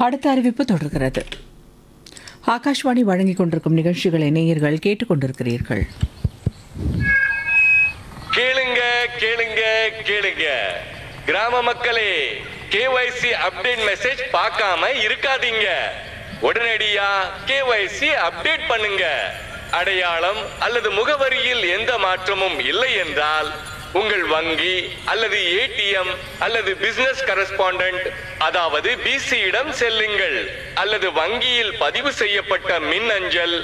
அடுத்த அறிவிப்பு தொடர்கிறது ஆகாஷ்வாணி வழங்கிக் கொண்டிருக்கும் நிகழ்ச்சிகளை நேயர்கள் கேட்டுக்கொண்டிருக்கிறீர்கள் கேளுங்க கேளுங்க கேளுங்க கிராம மக்களே கேஒய்சி அப்டேட் மெசேஜ் பார்க்காம இருக்காதீங்க உடனடியா கேஒய்சி அப்டேட் பண்ணுங்க அடையாளம் அல்லது முகவரியில் எந்த மாற்றமும் இல்லை என்றால் உங்கள் வங்கி அல்லது ஏடிஎம் அல்லது பிசினஸ் கரஸ்பாண்டன்ட் அதாவது பிசியிடம் செல்லுங்கள் அல்லது வங்கியில் பதிவு செய்யப்பட்ட மின்னஞ்சல்